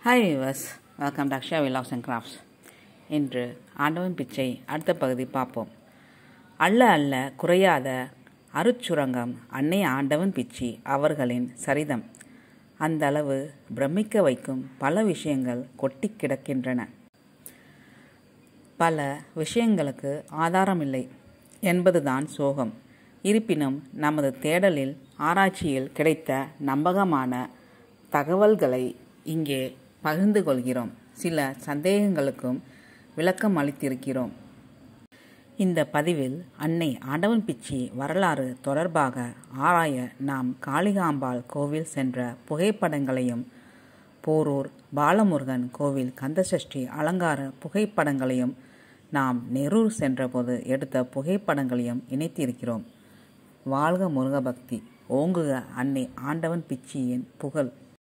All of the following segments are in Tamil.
hi viewers welcome to Akshaya Vilas and crafts இன்று ஆண்டவன் பிச்சை அடுத்த பகுதி பார்ப்போம் அல்ல அல்ல குறையாத அருட்சுரங்கம் அன்னை ஆண்டவன் பிச்சி அவர்களின் சரிதம் அந்த அளவு பிரமிக்க வைக்கும் பல விஷயங்கள் கொட்டி கிடக்கின்றன பல விஷயங்களுக்கு ஆதாரமில்லை என்பதுதான் சோகம் இருப்பினும் நமது தேடலில் ஆராய்ச்சியில் கிடைத்த நம்பகமான தகவல்களை இங்கே பகிர்ந்து கொள்கிறோம் சில சந்தேகங்களுக்கும் விளக்கம் அளித்திருக்கிறோம் இந்த பதிவில் அன்னை ஆண்டவன் பிச்சி வரலாறு தொடர்பாக ஆராய நாம் காளிகாம்பாள் கோவில் சென்ற புகைப்படங்களையும் போரூர் பாலமுருகன் கோவில் கந்தசஷ்டி அலங்கார புகைப்படங்களையும் நாம் நெரூர் சென்றபோது எடுத்த புகைப்படங்களையும் இணைத்திருக்கிறோம் வாழ்க முருகபக்தி ஓங்குக அன்னை ஆண்டவன் பிச்சியின் புகழ்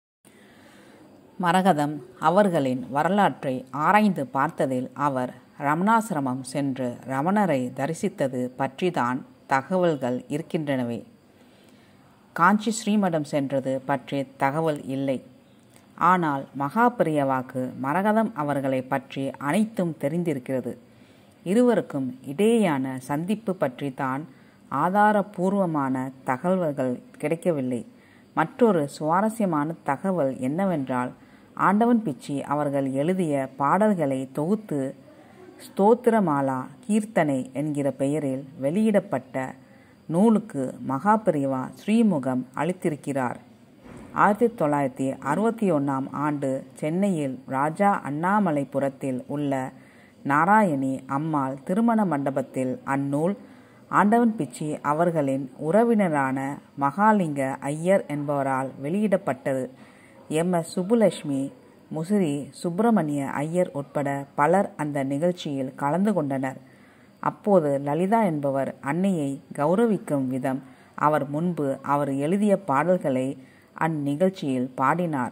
மரகதம் அவர்களின் வரலாற்றை ஆராய்ந்து பார்த்ததில் அவர் ரமணாசிரமம் சென்று ரமணரை தரிசித்தது பற்றிதான் தகவல்கள் இருக்கின்றனவே காஞ்சி ஸ்ரீமடம் சென்றது பற்றி தகவல் இல்லை ஆனால் மகாபிரியவாக்கு மரகதம் அவர்களை பற்றி அனைத்தும் தெரிந்திருக்கிறது இருவருக்கும் இடையேயான சந்திப்பு பற்றி தான் ஆதாரபூர்வமான தகவல்கள் கிடைக்கவில்லை மற்றொரு சுவாரஸ்யமான தகவல் என்னவென்றால் ஆண்டவன் பிச்சி அவர்கள் எழுதிய பாடல்களை தொகுத்து ஸ்தோத்திரமாலா கீர்த்தனை என்கிற பெயரில் வெளியிடப்பட்ட நூலுக்கு மகாபிரிவா ஸ்ரீமுகம் அளித்திருக்கிறார் ஆயிரத்தி தொள்ளாயிரத்தி அறுபத்தி ஒன்றாம் ஆண்டு சென்னையில் ராஜா அண்ணாமலைபுரத்தில் உள்ள நாராயணி அம்மாள் திருமண மண்டபத்தில் அந்நூல் ஆண்டவன் பிச்சி அவர்களின் உறவினரான மகாலிங்க ஐயர் என்பவரால் வெளியிடப்பட்டது எம் எஸ் சுப்புலட்சுமி முசிறி சுப்பிரமணிய ஐயர் உட்பட பலர் அந்த நிகழ்ச்சியில் கலந்து கொண்டனர் அப்போது லலிதா என்பவர் அன்னையை கௌரவிக்கும் விதம் அவர் முன்பு அவர் எழுதிய பாடல்களை அந்நிகழ்ச்சியில் பாடினார்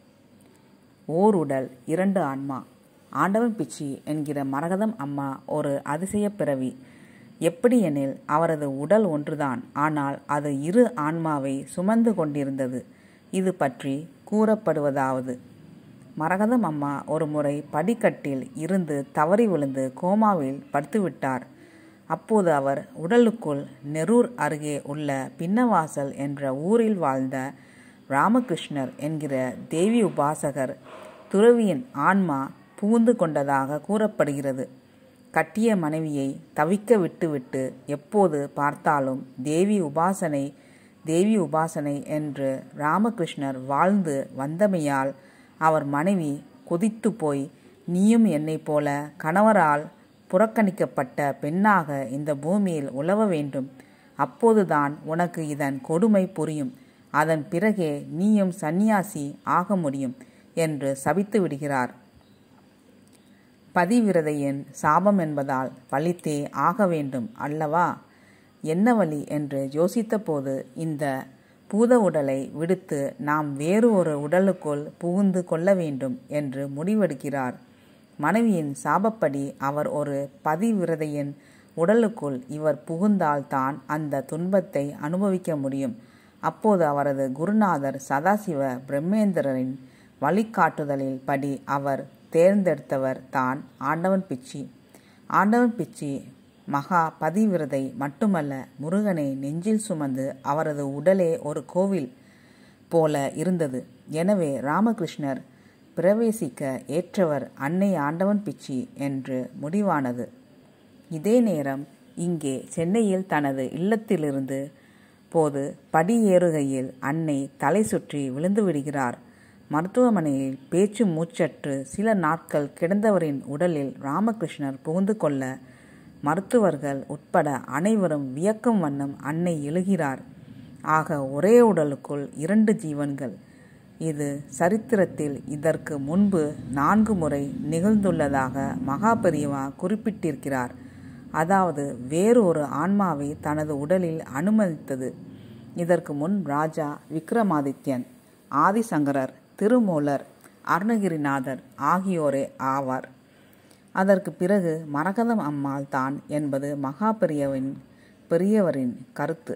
ஓர் உடல் இரண்டு ஆன்மா ஆண்டவன் பிச்சி என்கிற மரகதம் அம்மா ஒரு அதிசய பிறவி எப்படி எனில் அவரது உடல் ஒன்றுதான் ஆனால் அது இரு ஆன்மாவை சுமந்து கொண்டிருந்தது இது பற்றி கூறப்படுவதாவது மரகதம் அம்மா ஒரு முறை படிக்கட்டில் இருந்து தவறி விழுந்து கோமாவில் படுத்துவிட்டார் அப்போது அவர் உடலுக்குள் நெரூர் அருகே உள்ள பின்னவாசல் என்ற ஊரில் வாழ்ந்த ராமகிருஷ்ணர் என்கிற தேவி உபாசகர் துறவியின் ஆன்மா புகுந்து கொண்டதாக கூறப்படுகிறது கட்டிய மனைவியை தவிக்க விட்டுவிட்டு எப்போது பார்த்தாலும் தேவி உபாசனை தேவி உபாசனை என்று ராமகிருஷ்ணர் வாழ்ந்து வந்தமையால் அவர் மனைவி கொதித்து போய் நீயும் என்னை போல கணவரால் புறக்கணிக்கப்பட்ட பெண்ணாக இந்த பூமியில் உழவ வேண்டும் அப்போதுதான் உனக்கு இதன் கொடுமை புரியும் அதன் பிறகே நீயும் சந்நியாசி ஆக முடியும் என்று சபித்து விடுகிறார் பதிவிரதையின் சாபம் என்பதால் பழித்தே ஆக வேண்டும் அல்லவா என்ன வழி என்று யோசித்தபோது இந்த பூத உடலை விடுத்து நாம் வேறு ஒரு உடலுக்குள் புகுந்து கொள்ள வேண்டும் என்று முடிவெடுக்கிறார் மனைவியின் சாபப்படி அவர் ஒரு பதிவிரதையின் உடலுக்குள் இவர் புகுந்தால் தான் அந்த துன்பத்தை அனுபவிக்க முடியும் அப்போது அவரது குருநாதர் சதாசிவ பிரம்மேந்திரரின் வழிகாட்டுதலில் படி அவர் தேர்ந்தெடுத்தவர் தான் ஆண்டவன் பிச்சி ஆண்டவன் பிச்சி மகா பதிவிரதை மட்டுமல்ல முருகனை நெஞ்சில் சுமந்து அவரது உடலே ஒரு கோவில் போல இருந்தது எனவே ராமகிருஷ்ணர் பிரவேசிக்க ஏற்றவர் அன்னை ஆண்டவன் பிச்சி என்று முடிவானது இதே நேரம் இங்கே சென்னையில் தனது இல்லத்திலிருந்து போது படியேறுகையில் அன்னை தலை சுற்றி விழுந்து விடுகிறார் மருத்துவமனையில் பேச்சு மூச்சற்று சில நாட்கள் கிடந்தவரின் உடலில் ராமகிருஷ்ணர் புகுந்து கொள்ள மருத்துவர்கள் உட்பட அனைவரும் வியக்கும் வண்ணம் அன்னை எழுகிறார் ஆக ஒரே உடலுக்குள் இரண்டு ஜீவன்கள் இது சரித்திரத்தில் இதற்கு முன்பு நான்கு முறை நிகழ்ந்துள்ளதாக மகாபெரிவா குறிப்பிட்டிருக்கிறார் அதாவது வேறு ஒரு ஆன்மாவை தனது உடலில் அனுமதித்தது இதற்கு முன் ராஜா விக்ரமாதித்யன் ஆதிசங்கரர் திருமூலர் அருணகிரிநாதர் ஆகியோரே ஆவார் அதற்கு பிறகு மரகதம் அம்மாள் தான் என்பது மகா பெரியவின் பெரியவரின் கருத்து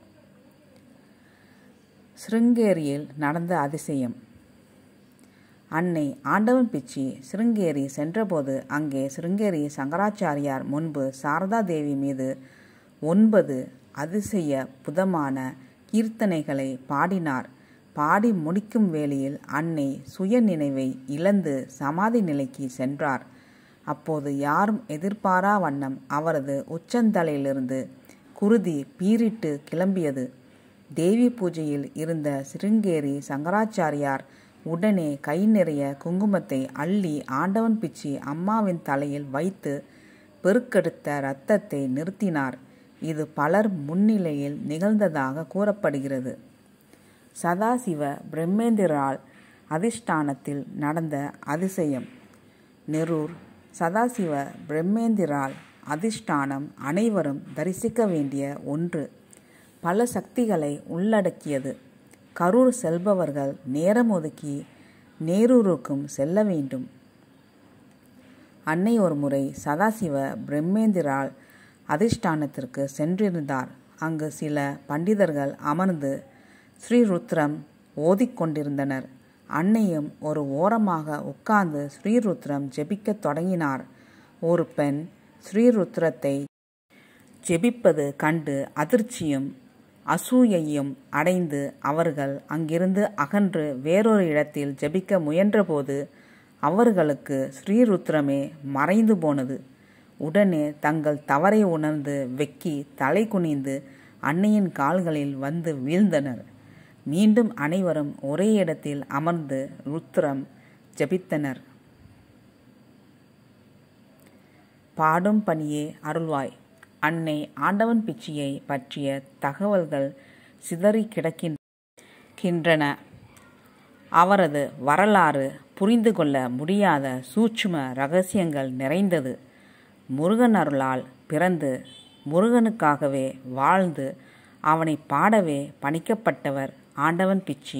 சிருங்கேரியில் நடந்த அதிசயம் அன்னை ஆண்டவன் பிச்சி சிருங்கேரி சென்றபோது அங்கே சிருங்கேரி சங்கராச்சாரியார் முன்பு சாரதா தேவி மீது ஒன்பது அதிசய புதமான கீர்த்தனைகளை பாடினார் பாடி முடிக்கும் வேளையில் அன்னை சுய நினைவை இழந்து சமாதி நிலைக்கு சென்றார் அப்போது யாரும் எதிர்பாரா வண்ணம் அவரது உச்சந்தலையிலிருந்து குருதி பீரிட்டு கிளம்பியது தேவி பூஜையில் இருந்த சிருங்கேரி சங்கராச்சாரியார் உடனே கை நிறைய குங்குமத்தை அள்ளி ஆண்டவன் பிச்சி அம்மாவின் தலையில் வைத்து பெருக்கெடுத்த இரத்தத்தை நிறுத்தினார் இது பலர் முன்னிலையில் நிகழ்ந்ததாக கூறப்படுகிறது சதாசிவ பிரம்மேந்திரால் அதிஷ்டானத்தில் நடந்த அதிசயம் நெரூர் சதாசிவ பிரம்மேந்திரால் அதிஷ்டானம் அனைவரும் தரிசிக்க வேண்டிய ஒன்று பல சக்திகளை உள்ளடக்கியது கரூர் செல்பவர்கள் நேரம் ஒதுக்கி நேரூருக்கும் செல்ல வேண்டும் அன்னை ஒரு முறை சதாசிவ பிரம்மேந்திரால் அதிஷ்டானத்திற்கு சென்றிருந்தார் அங்கு சில பண்டிதர்கள் அமர்ந்து ஸ்ரீருத்ரம் ஓதிக்கொண்டிருந்தனர் அன்னையும் ஒரு ஓரமாக உட்கார்ந்து ஸ்ரீருத்ரம் ஜெபிக்கத் தொடங்கினார் ஒரு பெண் ஸ்ரீருத்ரத்தை ஜெபிப்பது கண்டு அதிர்ச்சியும் அசூயையும் அடைந்து அவர்கள் அங்கிருந்து அகன்று வேறொரு இடத்தில் ஜெபிக்க முயன்றபோது அவர்களுக்கு ஸ்ரீருத்ரமே மறைந்து போனது உடனே தங்கள் தவறை உணர்ந்து வெக்கி தலை குனிந்து அன்னையின் கால்களில் வந்து வீழ்ந்தனர் மீண்டும் அனைவரும் ஒரே இடத்தில் அமர்ந்து ருத்ரம் ஜபித்தனர் பாடும் பணியே அருள்வாய் அன்னை ஆண்டவன் பிச்சியை பற்றிய தகவல்கள் சிதறி கிடக்கின்றன அவரது வரலாறு புரிந்து கொள்ள முடியாத சூட்சும ரகசியங்கள் நிறைந்தது முருகன் அருளால் பிறந்து முருகனுக்காகவே வாழ்ந்து அவனை பாடவே பணிக்கப்பட்டவர் ஆண்டவன் பிச்சி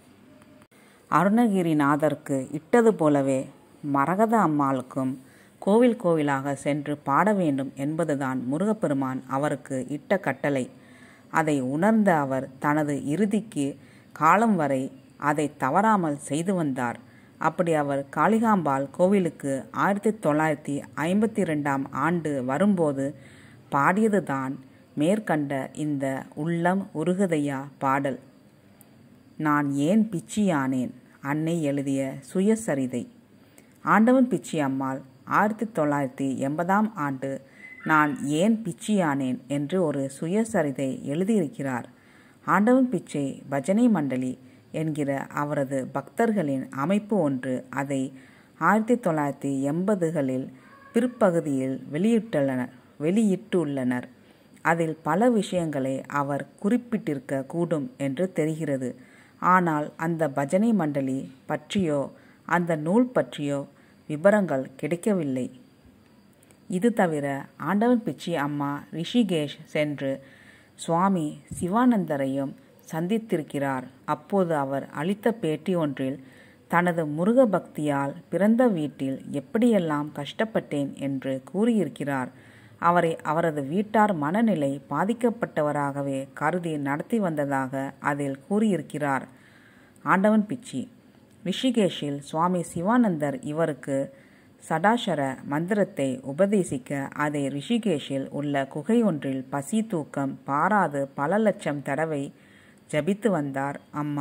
அருணகிரிநாதருக்கு இட்டது போலவே மரகத அம்மாளுக்கும் கோவில் கோவிலாக சென்று பாட வேண்டும் என்பதுதான் முருகப்பெருமான் அவருக்கு இட்ட கட்டளை அதை உணர்ந்த அவர் தனது இறுதிக்கு காலம் வரை அதை தவறாமல் செய்து வந்தார் அப்படி அவர் காளிகாம்பாள் கோவிலுக்கு ஆயிரத்தி தொள்ளாயிரத்தி ஐம்பத்தி ரெண்டாம் ஆண்டு வரும்போது பாடியதுதான் மேற்கண்ட இந்த உள்ளம் உருகுதையா பாடல் நான் ஏன் பிச்சியானேன் அன்னை எழுதிய சுயசரிதை ஆண்டவன் பிச்சி அம்மாள் ஆயிரத்தி தொள்ளாயிரத்தி எண்பதாம் ஆண்டு நான் ஏன் பிச்சியானேன் என்று ஒரு சுயசரிதை எழுதியிருக்கிறார் ஆண்டவன் பிச்சை பஜனை மண்டலி என்கிற அவரது பக்தர்களின் அமைப்பு ஒன்று அதை ஆயிரத்தி தொள்ளாயிரத்தி எண்பதுகளில் பிற்பகுதியில் வெளியிட்டுள்ளனர் வெளியிட்டுள்ளனர் அதில் பல விஷயங்களை அவர் குறிப்பிட்டிருக்க கூடும் என்று தெரிகிறது ஆனால் அந்த பஜனை மண்டலி பற்றியோ அந்த நூல் பற்றியோ விவரங்கள் கிடைக்கவில்லை இது தவிர ஆண்டவன் பிச்சி அம்மா ரிஷிகேஷ் சென்று சுவாமி சிவானந்தரையும் சந்தித்திருக்கிறார் அப்போது அவர் அளித்த பேட்டி ஒன்றில் தனது முருக பக்தியால் பிறந்த வீட்டில் எப்படியெல்லாம் கஷ்டப்பட்டேன் என்று கூறியிருக்கிறார் அவரை அவரது வீட்டார் மனநிலை பாதிக்கப்பட்டவராகவே கருதி நடத்தி வந்ததாக அதில் கூறியிருக்கிறார் ஆண்டவன் பிச்சி ரிஷிகேஷில் சுவாமி சிவானந்தர் இவருக்கு சடாசர மந்திரத்தை உபதேசிக்க அதை ரிஷிகேஷில் உள்ள குகை ஒன்றில் பசி தூக்கம் பாராது பல லட்சம் தடவை ஜபித்து வந்தார் அம்மா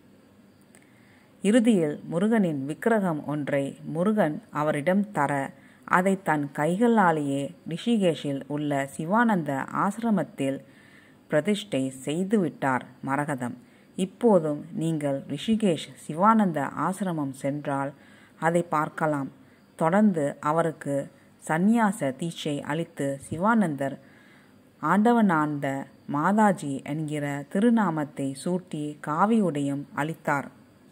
இறுதியில் முருகனின் விக்கிரகம் ஒன்றை முருகன் அவரிடம் தர அதை தன் கைகளாலேயே ரிஷிகேஷில் உள்ள சிவானந்த ஆசிரமத்தில் பிரதிஷ்டை செய்துவிட்டார் மரகதம் இப்போதும் நீங்கள் ரிஷிகேஷ் சிவானந்த ஆசிரமம் சென்றால் அதை பார்க்கலாம் தொடர்ந்து அவருக்கு சந்நியாச தீட்சை அளித்து சிவானந்தர் ஆண்டவனாண்ட மாதாஜி என்கிற திருநாமத்தை சூட்டி காவி உடையும் அளித்தார்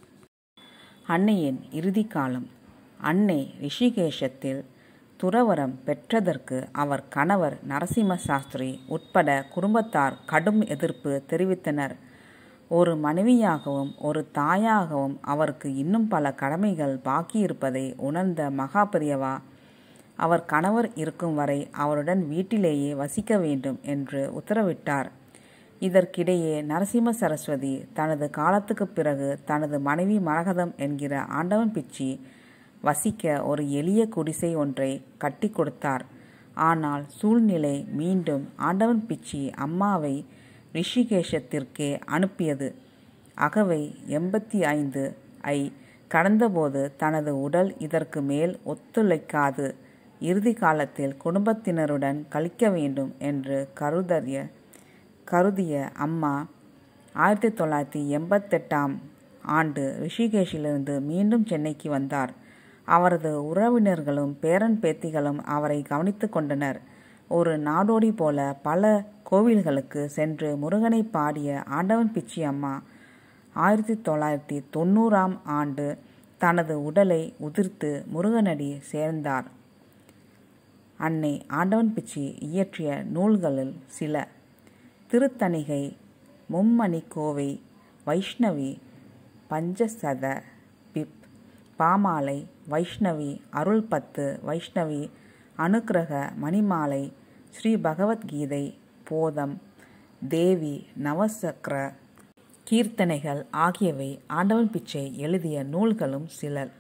அன்னையின் இறுதி காலம் அன்னை ரிஷிகேஷத்தில் துறவரம் பெற்றதற்கு அவர் கணவர் நரசிம்ம சாஸ்திரி உட்பட குடும்பத்தார் கடும் எதிர்ப்பு தெரிவித்தனர் ஒரு மனைவியாகவும் ஒரு தாயாகவும் அவருக்கு இன்னும் பல கடமைகள் பாக்கியிருப்பதை உணர்ந்த மகாபெரியவா அவர் கணவர் இருக்கும் வரை அவருடன் வீட்டிலேயே வசிக்க வேண்டும் என்று உத்தரவிட்டார் இதற்கிடையே நரசிம்ம சரஸ்வதி தனது காலத்துக்குப் பிறகு தனது மனைவி மரகதம் என்கிற ஆண்டவன் பிச்சி வசிக்க ஒரு எளிய குடிசை ஒன்றை கட்டி கொடுத்தார் ஆனால் சூழ்நிலை மீண்டும் ஆண்டவன் பிச்சி அம்மாவை ரிஷிகேஷத்திற்கே அனுப்பியது அகவை எண்பத்தி ஐந்து ஐ கடந்தபோது தனது உடல் இதற்கு மேல் ஒத்துழைக்காது இறுதி காலத்தில் குடும்பத்தினருடன் கழிக்க வேண்டும் என்று கருதறிய கருதிய அம்மா ஆயிரத்தி தொள்ளாயிரத்தி எண்பத்தெட்டாம் ஆண்டு ரிஷிகேஷிலிருந்து மீண்டும் சென்னைக்கு வந்தார் அவரது உறவினர்களும் பேரன் பேத்திகளும் அவரை கவனித்து கொண்டனர் ஒரு நாடோடி போல பல கோவில்களுக்கு சென்று முருகனை பாடிய ஆண்டவன் பிச்சி அம்மா ஆயிரத்தி தொள்ளாயிரத்தி தொண்ணூறாம் ஆண்டு தனது உடலை உதிர்த்து முருகனடி சேர்ந்தார் அன்னை ஆண்டவன் பிச்சி இயற்றிய நூல்களில் சில திருத்தணிகை மும்மணி கோவை வைஷ்ணவி பஞ்சசத பிப் பாமாலை வைஷ்ணவி அருள் பத்து வைஷ்ணவி அனுக்கிரக மணிமாலை ஸ்ரீ பகவத்கீதை போதம் தேவி நவசக்கர கீர்த்தனைகள் ஆகியவை ஆண்டவன் பிச்சை எழுதிய நூல்களும் சிலர்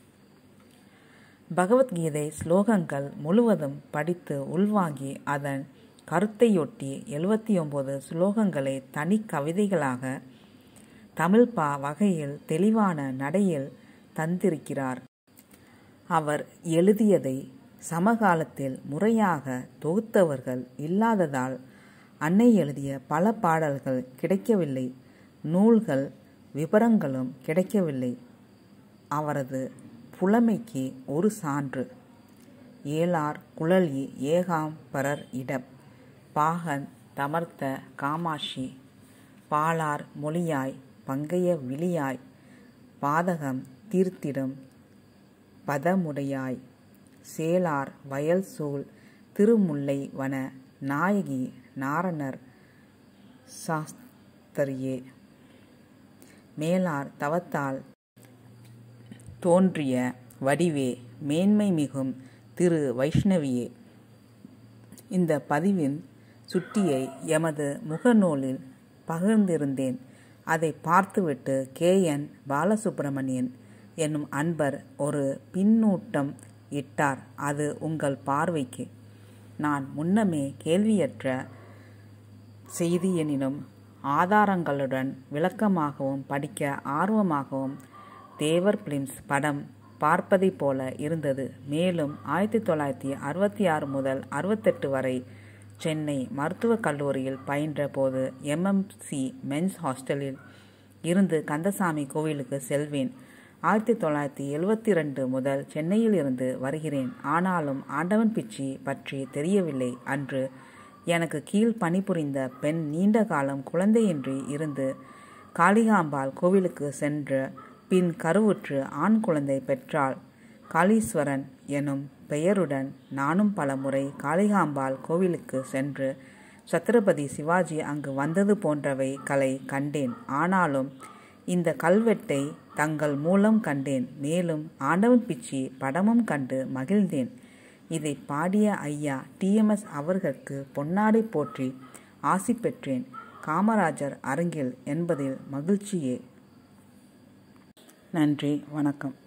பகவத்கீதை ஸ்லோகங்கள் முழுவதும் படித்து உள்வாங்கி அதன் கருத்தையொட்டி எழுபத்தி ஒன்பது ஸ்லோகங்களை தனி கவிதைகளாக தமிழ் பா வகையில் தெளிவான நடையில் தந்திருக்கிறார் அவர் எழுதியதை சமகாலத்தில் முறையாக தொகுத்தவர்கள் இல்லாததால் அன்னை எழுதிய பல பாடல்கள் கிடைக்கவில்லை நூல்கள் விவரங்களும் கிடைக்கவில்லை அவரது புலமைக்கு ஒரு சான்று ஏலார் குழலி ஏகாம்பரர் இடம் பாகன் தமர்த்த காமாட்சி பாலார் மொழியாய் பங்கைய விழியாய் பாதகம் தீர்த்திடும் பதமுடையாய் சேலார் வயல் சூழ் திருமுல்லை வன நாயகி நாரணர் சாஸ்தரியே மேலார் தவத்தால் தோன்றிய வடிவே மேன்மை மிகும் திரு வைஷ்ணவியே இந்த பதிவின் சுட்டியை எமது முகநூலில் பகிர்ந்திருந்தேன் அதை பார்த்துவிட்டு கே என் பாலசுப்பிரமணியன் என்னும் அன்பர் ஒரு பின்னூட்டம் இட்டார் அது உங்கள் பார்வைக்கு நான் முன்னமே கேள்வியற்ற செய்தி எனினும் ஆதாரங்களுடன் விளக்கமாகவும் படிக்க ஆர்வமாகவும் தேவர் பிலிம்ஸ் படம் பார்ப்பதைப் போல இருந்தது மேலும் ஆயிரத்தி தொள்ளாயிரத்தி அறுபத்தி ஆறு முதல் அறுபத்தெட்டு வரை சென்னை மருத்துவக் கல்லூரியில் பயின்ற போது எம்எம்சி மென்ஸ் ஹாஸ்டலில் இருந்து கந்தசாமி கோவிலுக்கு செல்வேன் ஆயிரத்தி தொள்ளாயிரத்தி எழுவத்தி ரெண்டு முதல் சென்னையில் இருந்து வருகிறேன் ஆனாலும் ஆண்டவன் பிச்சி பற்றி தெரியவில்லை அன்று எனக்கு கீழ் பணிபுரிந்த பெண் நீண்ட காலம் குழந்தையின்றி இருந்து காளிகாம்பாள் கோவிலுக்கு சென்று பின் கருவுற்று ஆண் குழந்தை பெற்றாள் காளீஸ்வரன் எனும் பெயருடன் நானும் பல முறை காளிகாம்பாள் கோவிலுக்கு சென்று சத்ரபதி சிவாஜி அங்கு வந்தது போன்றவை கலை கண்டேன் ஆனாலும் இந்த கல்வெட்டை தங்கள் மூலம் கண்டேன் மேலும் ஆண்டவன் பிச்சி படமும் கண்டு மகிழ்ந்தேன் இதை பாடிய ஐயா டிஎம்எஸ் அவர்களுக்கு பொன்னாடை போற்றி ஆசி பெற்றேன் காமராஜர் அரங்கில் என்பதில் மகிழ்ச்சியே நன்றி வணக்கம்